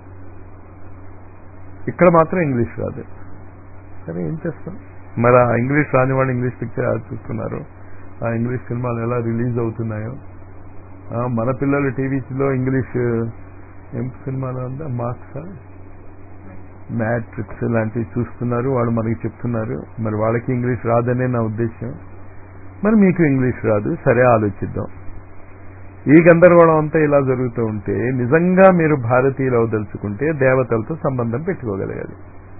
ఇక్కడ మాత్రం ఇంగ్లీష్ రాదు సరే ఏం చేస్తాం మరి ఆ ఇంగ్లీష్ రాని వాళ్ళు ఇంగ్లీష్ పిక్చర్ ఆలోచిస్తున్నారు ఆ ఇంగ్లీష్ సినిమాలు ఎలా రిలీజ్ అవుతున్నాయో ఆ, మన పిల్లలు టీవీలో ఇంగ్లీష్ ఏం సినిమాలు అందా మార్క్సా మ్యాట్రిక్స్ లాంటివి చూస్తున్నారు వాళ్ళు మనకి చెప్తున్నారు మరి వాళ్ళకి ఇంగ్లీష్ రాదనే నా ఉద్దేశం మరి మీకు ఇంగ్లీష్ రాదు సరే ఆలోచిద్దాం ఈ గందరగోళం అంతా ఇలా జరుగుతూ ఉంటే నిజంగా మీరు భారతీయులు అవదలుచుకుంటే దేవతలతో సంబంధం పెట్టుకోగలగాలి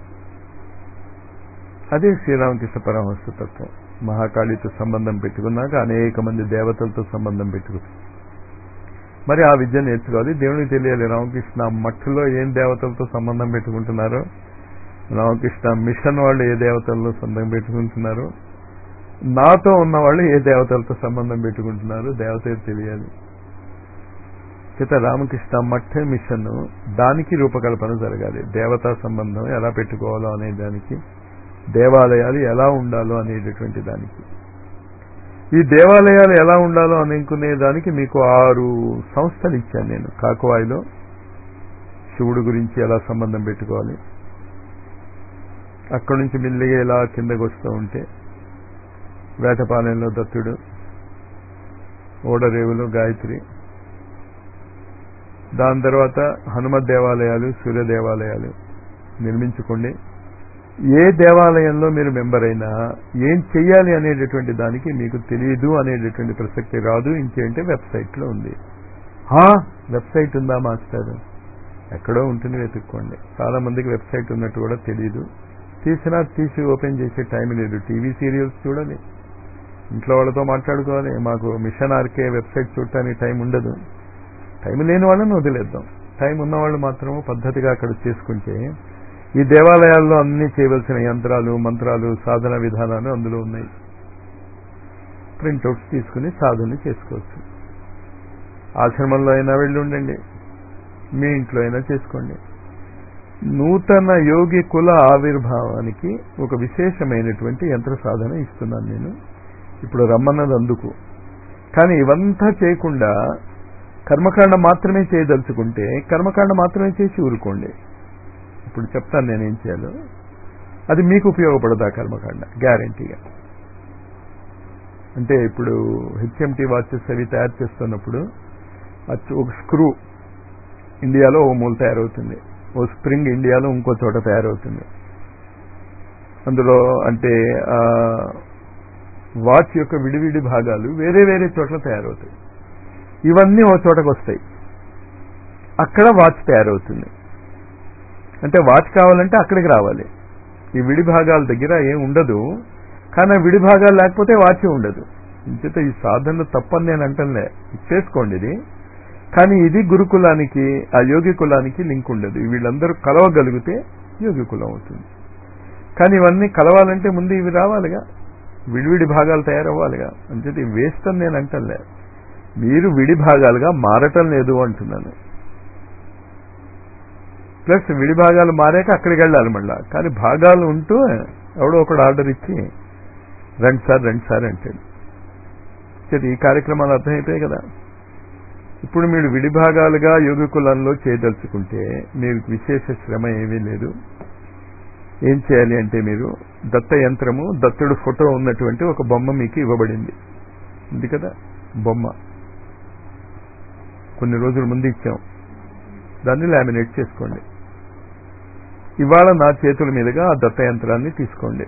అదే శ్రీరామకృష్ణ పరమహంస తత్వం మహాకాళితో సంబంధం పెట్టుకున్నాక అనేక మంది దేవతలతో సంబంధం పెట్టుకుంటారు మరి ఆ విద్య నేర్చుకోవాలి దేవునికి తెలియాలి రామకృష్ణ మట్టులో ఏం దేవతలతో సంబంధం పెట్టుకుంటున్నారో రామకృష్ణ మిషన్ వాళ్ళు ఏ దేవతలతో సంబంధం పెట్టుకుంటున్నారో నాతో ఉన్న వాళ్ళు ఏ దేవతలతో సంబంధం పెట్టుకుంటున్నారు దేవత తెలియాలి చేత రామకృష్ణ మఠ మిషన్ దానికి రూపకల్పన జరగాలి దేవతా సంబంధం ఎలా పెట్టుకోవాలో అనే దానికి దేవాలయాలు ఎలా ఉండాలో అనేటటువంటి దానికి ఈ దేవాలయాలు ఎలా ఉండాలో అనుకునే దానికి మీకు ఆరు సంస్థలు ఇచ్చాను నేను కాకువాయిలో శివుడు గురించి ఎలా సంబంధం పెట్టుకోవాలి అక్కడి నుంచి మెల్లిగా ఇలా కిందకు వస్తూ ఉంటే వేటపాలెంలో దత్తుడు ఓడరేవులో గాయత్రి దాని తర్వాత హనుమత్ దేవాలయాలు సూర్య దేవాలయాలు నిర్మించుకోండి ఏ దేవాలయంలో మీరు మెంబర్ అయినా ఏం చెయ్యాలి అనేటటువంటి దానికి మీకు తెలియదు అనేటటువంటి ప్రసక్తి రాదు ఇంకేంటే వెబ్సైట్లో ఉంది హా వెబ్సైట్ ఉందా మాస్టర్ ఎక్కడో ఉంటుంది వెతుక్కోండి చాలా మందికి వెబ్సైట్ ఉన్నట్టు కూడా తెలియదు తీసినా తీసి ఓపెన్ చేసే టైం లేదు టీవీ సీరియల్స్ చూడాలి ఇంట్లో వాళ్ళతో మాట్లాడుకోవాలి మాకు మిషన్ ఆర్కే వెబ్సైట్ చూడటానికి టైం ఉండదు టైం లేని వాళ్ళని వదిలేద్దాం టైం ఉన్న వాళ్ళు మాత్రం పద్ధతిగా అక్కడ చేసుకుంటే ఈ దేవాలయాల్లో అన్ని చేయవలసిన యంత్రాలు మంత్రాలు సాధన విధానాలు అందులో ఉన్నాయి ప్రింట్అవుట్స్ తీసుకుని సాధన చేసుకోవచ్చు ఆశ్రమంలో అయినా వెళ్ళి ఉండండి మీ ఇంట్లో అయినా చేసుకోండి నూతన యోగి కుల ఆవిర్భావానికి ఒక విశేషమైనటువంటి యంత్ర సాధన ఇస్తున్నాను నేను ఇప్పుడు రమ్మన్నది అందుకు కానీ ఇవంతా చేయకుండా కర్మకాండ మాత్రమే చేయదలుచుకుంటే కర్మకాండ మాత్రమే చేసి ఊరుకోండి ఇప్పుడు చెప్తాను నేనేం చేయాలో అది మీకు ఉపయోగపడదు ఆ కర్మకాండ గ్యారంటీగా అంటే ఇప్పుడు హెచ్ఎంటీ వాచెస్ అవి తయారు చేస్తున్నప్పుడు అది ఒక స్క్రూ ఇండియాలో ఓ మూల తయారవుతుంది ఓ స్ప్రింగ్ ఇండియాలో ఇంకో చోట తయారవుతుంది అందులో అంటే ఆ వాచ్ యొక్క విడివిడి భాగాలు వేరే వేరే చోట్ల తయారవుతాయి ఇవన్నీ ఓ చోటకు వస్తాయి అక్కడ వాచ్ తయారవుతుంది అంటే వాచ్ కావాలంటే అక్కడికి రావాలి ఈ విడి భాగాల దగ్గర ఏం ఉండదు కానీ ఆ విడి భాగాలు లేకపోతే వాచ్ ఉండదు ఇంచేత ఈ సాధనలు తప్పని నేను అంటలే చేసుకోండి ఇది కానీ ఇది గురుకులానికి ఆ యోగి కులానికి లింక్ ఉండదు వీళ్ళందరూ కలవగలిగితే యోగి కులం అవుతుంది కానీ ఇవన్నీ కలవాలంటే ముందు ఇవి రావాలిగా విడివిడి భాగాలు తయారవ్వాలిగా అంచేది వేస్ట్ అని నేను అంటలే మీరు విడి భాగాలుగా మారటం లేదు అంటున్నాను ప్లస్ విడి భాగాలు మారాక అక్కడికి వెళ్ళాలి మళ్ళా కానీ భాగాలు ఉంటూ ఎవడో ఒకడు ఆర్డర్ ఇచ్చి రండి సార్ రండి సార్ అంటాడు చేతి ఈ కార్యక్రమాలు అర్థమైపోయాయి కదా ఇప్పుడు మీరు విడిభాగాలుగా యోగి కులంలో చేయదలుచుకుంటే మీరు విశేష శ్రమ ఏమీ లేదు ఏం చేయాలి అంటే మీరు దత్త యంత్రము దత్తుడు ఫోటో ఉన్నటువంటి ఒక బొమ్మ మీకు ఇవ్వబడింది ఉంది కదా బొమ్మ కొన్ని రోజుల ముందు ఇచ్చాం దాన్ని లామినేట్ చేసుకోండి ఇవాళ నా చేతుల మీదుగా ఆ దత్త యంత్రాన్ని తీసుకోండి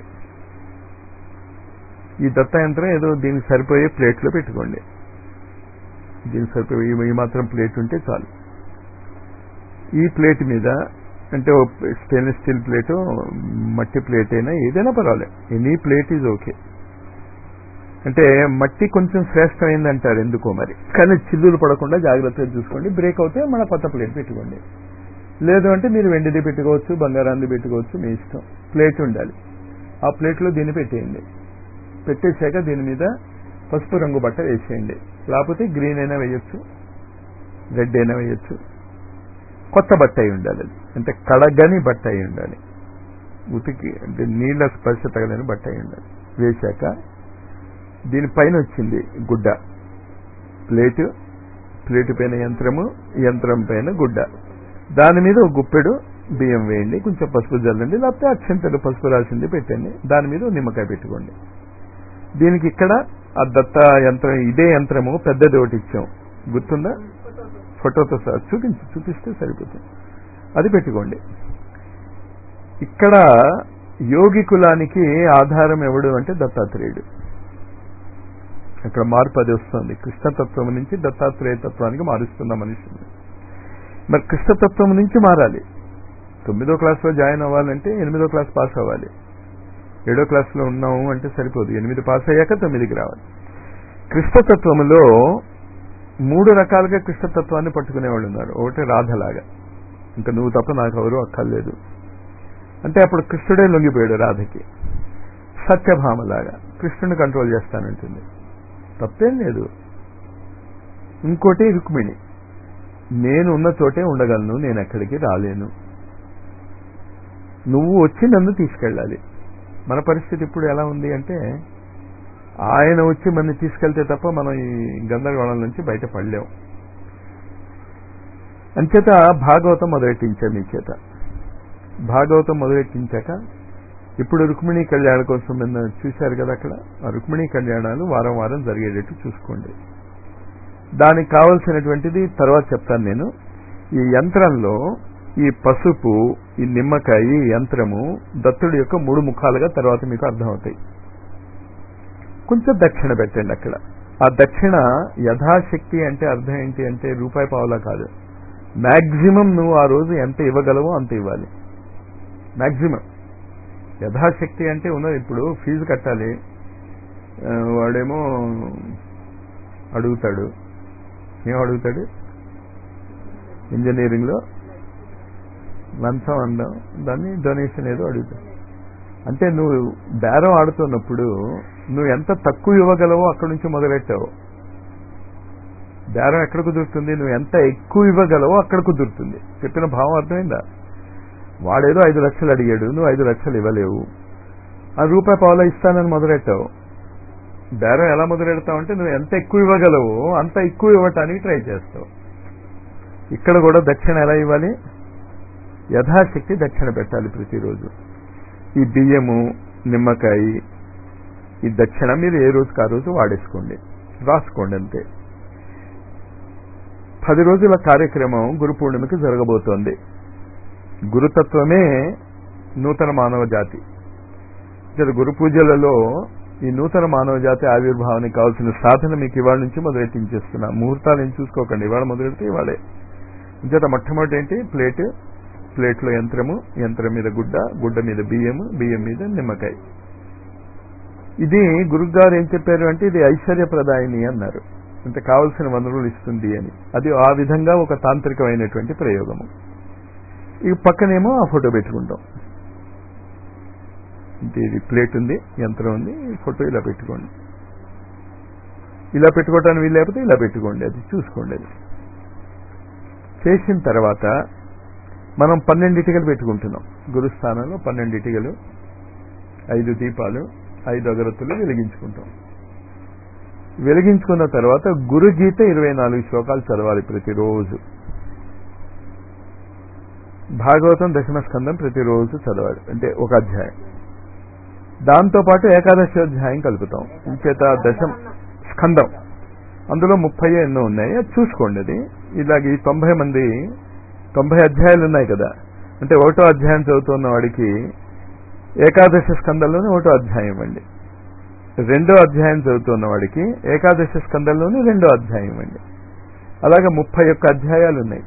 ఈ దత్త యంత్రం ఏదో దీనికి సరిపోయే ప్లేట్లో పెట్టుకోండి దీనికి సరిపోయే ఈ- ఈ మాత్రం ప్లేట్ ఉంటే చాలు ఈ ప్లేట్ మీద అంటే స్టెయిన్లెస్ స్టీల్ ప్లేట్ మట్టి ప్లేట్ అయినా ఏదైనా పర్వాలేదు ఎనీ ప్లేట్ ఈజ్ ఓకే అంటే మట్టి కొంచెం శ్రేష్టమైంది అంటారు ఎందుకో మరి కానీ చిల్లులు పడకుండా జాగ్రత్తగా చూసుకోండి బ్రేక్ అవుతే మన కొత్త ప్లేట్ పెట్టుకోండి లేదు అంటే మీరు వెండిది పెట్టుకోవచ్చు బంగారాన్ని పెట్టుకోవచ్చు మీ ఇష్టం ప్లేట్ ఉండాలి ఆ ప్లేట్లో దీన్ని పెట్టేయండి పెట్టేశాక దీని మీద పసుపు రంగు బట్ట వేసేయండి లేకపోతే గ్రీన్ అయినా వేయొచ్చు రెడ్ అయినా వేయొచ్చు కొత్త బట్ట అయి ఉండాలి అది అంటే కడగని బట్ట అయి ఉండాలి ఉతికి అంటే నీళ్ళ స్పర్శ తగలని బట్ట అయి ఉండాలి వేశాక దీనిపైన వచ్చింది గుడ్డ ప్లేటు ప్లేటు పైన యంత్రము యంత్రం పైన గుడ్డ దాని మీద ఒక గుప్పెడు బియ్యం వేయండి కొంచెం పసుపు జల్లండి లేకపోతే అక్షంతలు పసుపు రాసింది పెట్టండి దాని మీద ఒక నిమ్మకాయ పెట్టుకోండి దీనికి ఇక్కడ ఆ దత్త యంత్రం ఇదే యంత్రము పెద్దది ఒకటి ఇచ్చాం గుర్తుందా ఫోటోతో సహా చూపించి చూపిస్తే సరిపోతుంది అది పెట్టుకోండి ఇక్కడ యోగి కులానికి ఆధారం ఎవడు అంటే దత్తాత్రేయుడు అక్కడ మార్పు అది వస్తుంది కృష్ణతత్వం నుంచి దత్తాత్రేయ తత్వానికి మారుస్తున్న మనిషిని మరి కృష్ణతత్వం నుంచి మారాలి తొమ్మిదో క్లాస్లో జాయిన్ అవ్వాలంటే ఎనిమిదో క్లాస్ పాస్ అవ్వాలి ఏడో క్లాస్లో ఉన్నాము అంటే సరిపోదు ఎనిమిది పాస్ అయ్యాక తొమ్మిదికి రావాలి కృష్ణతత్వములో మూడు రకాలుగా కృష్ణతత్వాన్ని పట్టుకునేవాళ్ళు ఉన్నారు ఒకటి రాధలాగా ఇంకా నువ్వు తప్ప నాకు ఎవరు అక్కర్లేదు అంటే అప్పుడు కృష్ణుడే లొంగిపోయాడు రాధకి సత్యభామలాగా కృష్ణుని కంట్రోల్ చేస్తానంటుంది తప్పేం లేదు ఇంకోటి రుక్మిణి నేను ఉన్న చోటే ఉండగలను నేను ఎక్కడికి రాలేను నువ్వు వచ్చి నన్ను తీసుకెళ్ళాలి మన పరిస్థితి ఇప్పుడు ఎలా ఉంది అంటే ఆయన వచ్చి మన తీసుకెళ్తే తప్ప మనం ఈ గందరగోళం నుంచి బయటపడలేం అంచేత భాగవతం మొదలెట్టించా మీ చేత భాగవతం మొదలెట్టించాక ఇప్పుడు రుక్మిణీ కళ్యాణ కోసం నిన్న చూశారు కదా అక్కడ ఆ రుక్మిణీ కళ్యాణాలు వారం వారం జరిగేటట్టు చూసుకోండి దానికి కావలసినటువంటిది తర్వాత చెప్తాను నేను ఈ యంత్రంలో ఈ పసుపు ఈ నిమ్మకాయ ఈ యంత్రము దత్తుడి యొక్క మూడు ముఖాలుగా తర్వాత మీకు అర్థమవుతాయి కొంచెం దక్షిణ పెట్టండి అక్కడ ఆ దక్షిణ యథాశక్తి అంటే అర్థం ఏంటి అంటే రూపాయి పావులా కాదు మ్యాక్సిమం నువ్వు ఆ రోజు ఎంత ఇవ్వగలవో అంత ఇవ్వాలి మ్యాక్సిమం యథాశక్తి అంటే ఉన్నది ఇప్పుడు ఫీజు కట్టాలి ఆ, వాడేమో అడుగుతాడు ఏం అడుగుతాడు ఇంజనీరింగ్లో లంచం అందాం దాన్ని డొనేషన్ ఏదో అడుగుతాడు అంటే నువ్వు బేరం ఆడుతున్నప్పుడు నువ్వు ఎంత తక్కువ ఇవ్వగలవో అక్కడి నుంచి మొదలెట్టావు బేరం ఎక్కడ కుదురుతుంది నువ్వు ఎంత ఎక్కువ ఇవ్వగలవో అక్కడ కుదురుతుంది చెప్పిన భావం అర్థమైందా వాడేదో ఐదు లక్షలు అడిగాడు నువ్వు ఐదు లక్షలు ఇవ్వలేవు ఆ రూపాయి పావులో ఇస్తానని మొదలెట్టావు బేరం ఎలా మొదలెడతావు అంటే నువ్వు ఎంత ఎక్కువ ఇవ్వగలవో అంత ఎక్కువ ఇవ్వటానికి ట్రై చేస్తావు ఇక్కడ కూడా దక్షిణ ఎలా ఇవ్వాలి యథాశక్తి దక్షిణ పెట్టాలి ప్రతిరోజు ఈ బియ్యము నిమ్మకాయ ఈ దక్షిణ మీరు ఏ రోజుకి ఆ రోజు వాడేసుకోండి రాసుకోండి అంతే పది రోజుల కార్యక్రమం గురు పూర్ణిమకి జరగబోతోంది గురుతత్వమే నూతన మానవ జాతి ఇక్కడ గురు పూజలలో ఈ నూతన మానవ జాతి ఆవిర్భావానికి కావాల్సిన సాధన మీకు ఇవాళ నుంచి మొదలెట్టించేస్తున్నా ముహూర్తాలు ఏం చూసుకోకండి ఇవాళ మొదలెడితే ఇవాళే ఇంచేత మొట్టమొదటి ఏంటి ప్లేట్ ప్లేట్లో యంత్రము యంత్రం మీద గుడ్డ గుడ్డ మీద బియ్యము బియ్యం మీద నిమ్మకాయ ఇది గురుగారు ఏం చెప్పారు అంటే ఇది ఐశ్వర్యప్రదాయిని అన్నారు అంటే కావలసిన వనరులు ఇస్తుంది అని అది ఆ విధంగా ఒక తాంత్రికమైనటువంటి ప్రయోగము ఈ పక్కనేమో ఆ ఫోటో పెట్టుకుంటాం అంటే ఇది ప్లేట్ ఉంది యంత్రం ఉంది ఈ ఫోటో ఇలా పెట్టుకోండి ఇలా పెట్టుకోవటానికి వీలు లేకపోతే ఇలా పెట్టుకోండి అది చూసుకోండి అది చేసిన తర్వాత మనం పన్నెండు ఇటుకలు పెట్టుకుంటున్నాం గురుస్థానంలో పన్నెండు ఇటుకలు ఐదు దీపాలు ఐదు అగరత్తులు వెలిగించుకుంటాం వెలిగించుకున్న తర్వాత గురు గీత ఇరవై నాలుగు శ్లోకాలు చదవాలి ప్రతిరోజు భాగవతం దశమ స్కందం ప్రతిరోజు చదవాలి అంటే ఒక అధ్యాయం దాంతో పాటు ఏకాదశి అధ్యాయం కలుపుతాం ఇంచేత దశం స్కందం అందులో ముప్పై ఎన్నో ఉన్నాయి అది చూసుకోండి అది ఇలాగ ఈ తొంభై మంది తొంభై అధ్యాయాలు ఉన్నాయి కదా అంటే ఒకటో అధ్యాయం చదువుతున్న వాడికి ఏకాదశి స్కందంలోనే ఒకటో అధ్యాయం ఇవ్వండి రెండో అధ్యాయం చదువుతున్న వాడికి ఏకాదశి స్కందంలోనే రెండో అధ్యాయం ఇవ్వండి అలాగే ముప్పై ఒక్క అధ్యాయాలు ఉన్నాయి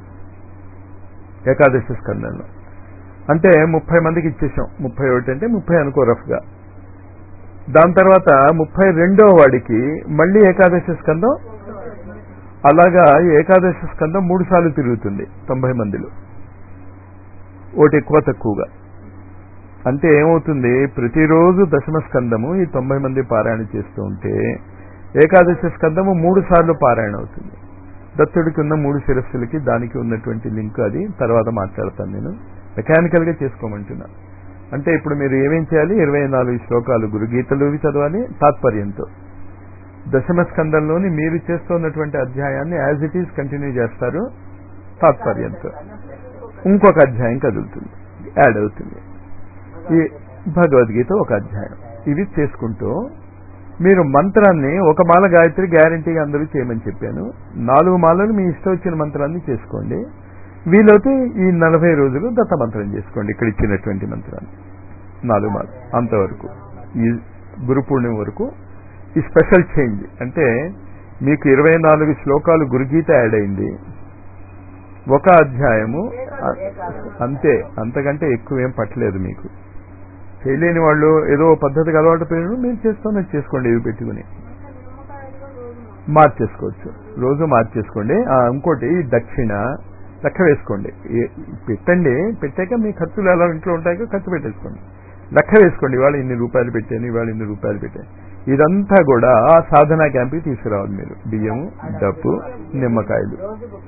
ఏకాదశి స్కందంలో అంటే ముప్పై మందికి ఇచ్చేసాం ముప్పై ఒకటి అంటే ముప్పై అనుకో రఫ్గా దాని తర్వాత ముప్పై రెండో వాడికి మళ్ళీ ఏకాదశి స్కందం అలాగా ఈ ఏకాదశి స్కందం మూడు సార్లు తిరుగుతుంది తొంభై మందిలో ఒకటి ఎక్కువ తక్కువగా అంటే ఏమవుతుంది ప్రతిరోజు దశమ స్కందము ఈ తొంభై మంది పారాయణ చేస్తూ ఉంటే ఏకాదశి స్కందము మూడు సార్లు పారాయణ అవుతుంది దత్తుడికి ఉన్న మూడు శిరస్సులకి దానికి ఉన్నటువంటి లింక్ అది తర్వాత మాట్లాడతాను నేను మెకానికల్ గా చేసుకోమంటున్నా అంటే ఇప్పుడు మీరు ఏమేం చేయాలి ఇరవై నాలుగు శ్లోకాలు గురుగీతలు చదవాలి తాత్పర్యంతో దశమ స్కందంలోని మీరు చేస్తున్నటువంటి అధ్యాయాన్ని యాజ్ ఇట్ ఈజ్ కంటిన్యూ చేస్తారు తాత్పర్యంతో ఇంకొక అధ్యాయం కదులుతుంది యాడ్ అవుతుంది ఈ భగవద్గీత ఒక అధ్యాయం ఇవి చేసుకుంటూ మీరు మంత్రాన్ని ఒక మాల గాయత్రి గ్యారంటీగా అందరూ చేయమని చెప్పాను నాలుగు మాలలు మీ ఇష్టం వచ్చిన మంత్రాన్ని చేసుకోండి వీలైతే ఈ నలభై రోజులు దత్త మంత్రం చేసుకోండి ఇక్కడ ఇచ్చినటువంటి మంత్రాన్ని నాలుగు మాలు అంతవరకు ఈ గురు పూర్ణిమ వరకు ఈ స్పెషల్ చేంజ్ అంటే మీకు ఇరవై నాలుగు శ్లోకాలు గురుగీత యాడ్ అయింది ఒక అధ్యాయము అ- అంతే అంతకంటే ఎక్కువ ఏం పట్టలేదు మీకు చేయలేని వాళ్ళు ఏదో పద్ధతికి అలవాటు పోయిన మీరు చేస్తున్నది చేసుకోండి ఇవి పెట్టుకుని మార్చేసుకోవచ్చు రోజు మార్చేసుకోండి ఆ, ఇంకోటి ఈ దక్షిణ లెక్క వేసుకోండి ఏ- పెట్టండి పెట్టాక మీ ఖర్చులు ఎలా ఇంట్లో ఉంటాయో ఖర్చు పెట్టేసుకోండి లెక్క వేసుకోండి ఇవాళ ఇన్ని రూపాయలు పెట్టాను ఇవాళ ఇన్ని రూపాయలు పెట్టాను ఇదంతా కూడా ఆ సాధనా క్యాంప్కి తీసుకురావాలి మీరు బియ్యం డబ్బు నిమ్మకాయలు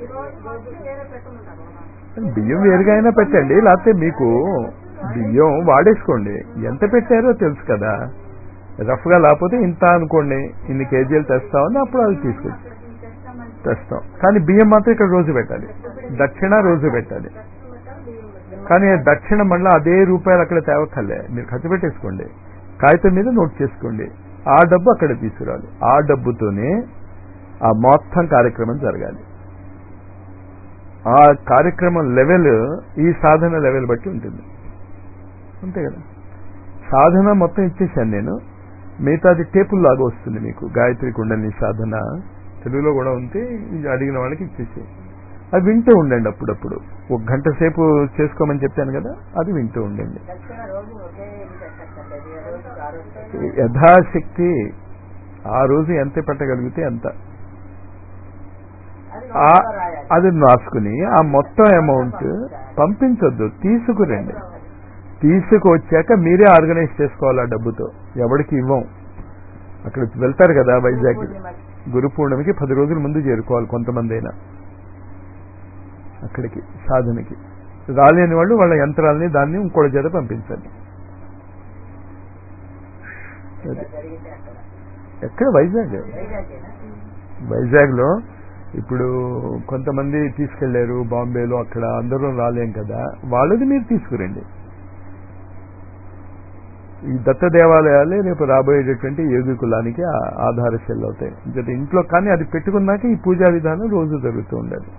బియ్యం వేరుగా అయినా పెట్టండి లేకపోతే మీకు బియ్యం వాడేసుకోండి ఎంత పెట్టారో తెలుసు కదా రఫ్ గా లేకపోతే ఇంత అనుకోండి ఇన్ని కేజీలు తెస్తామని అప్పుడు అది తీసుకొచ్చి తెస్తాం కానీ బియ్యం మాత్రం ఇక్కడ రోజు పెట్టాలి దక్షిణ రోజు పెట్టాలి కానీ దక్షిణ మళ్ళీ అదే రూపాయలు అక్కడ తేవక్కర్లే మీరు ఖర్చు పెట్టేసుకోండి కాగితం మీద నోట్ చేసుకోండి ఆ డబ్బు అక్కడ తీసుకురావాలి ఆ డబ్బుతోనే ఆ మొత్తం కార్యక్రమం జరగాలి ఆ కార్యక్రమం లెవెల్ ఈ సాధన లెవెల్ బట్టి ఉంటుంది అంతే కదా సాధన మొత్తం ఇచ్చేసాను నేను మిగతాది టేపుల్ లాగా వస్తుంది మీకు గాయత్రి కుండలిని సాధన తెలుగులో కూడా ఉంటే ఇది అడిగిన వాళ్ళకి ఇచ్చేసి అది వింటూ ఉండండి అప్పుడప్పుడు ఒక గంట సేపు చేసుకోమని చెప్పాను కదా అది వింటూ ఉండండి దక్షిణ రోజు ఒకే ఇది పెట్టచ్చండి అది ఏ రోజు ఆ రోజు యథాశక్తి ఆ రోజు ఎంత పెట్టగలిగితే అంత అది ఆ నోట్లో రాయాలి. అది రాసుకుని ఆ మొత్తం అమౌంట్ పంపించొద్దు తీసుకురండి తీసుకువచ్చాక మీరే ఆర్గనైజ్ చేసుకోవాలి ఆ డబ్బుతో ఎవరికి ఇవ్వం అక్కడ వెళ్తారు కదా వైజాగ్ పూర్ణిమకి. గురు పూర్ణమికి పది రోజుల ముందు చేరుకోవాలి కొంతమంది అయినా అక్కడికి సాధనకి రాలేని వాళ్ళు వాళ్ళ యంత్రాలని దాన్ని ఇంకోటి చేత పంపించాలి ఇక్కడ జరిగింది అక్కడ ఎక్కడ వైజాగ్ వైజాగేనా? వైజాగ్ లో ఇప్పుడు కొంతమంది తీసుకెళ్లారు బాంబేలో అక్కడ అందరూ రాలేం కదా వాళ్ళది మీరు తీసుకురండి ఈ దత్త దేవాలయాలే రేపు రాబోయేటటువంటి యోగి కులానికి ఆ- ఆధారశీలు అవుతాయి ఇంకటి ఇంట్లో కానీ అది పెట్టుకున్నాక ఈ పూజా విధానం రోజు జరుగుతూ ఉండాలి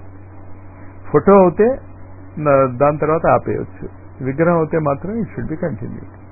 ఫోటో అవుతే నా- దాని తర్వాత ఆపేయచ్చు విగ్రహం అవుతే మాత్రం ఇట్ షుడ్ బి కంటిన్యూ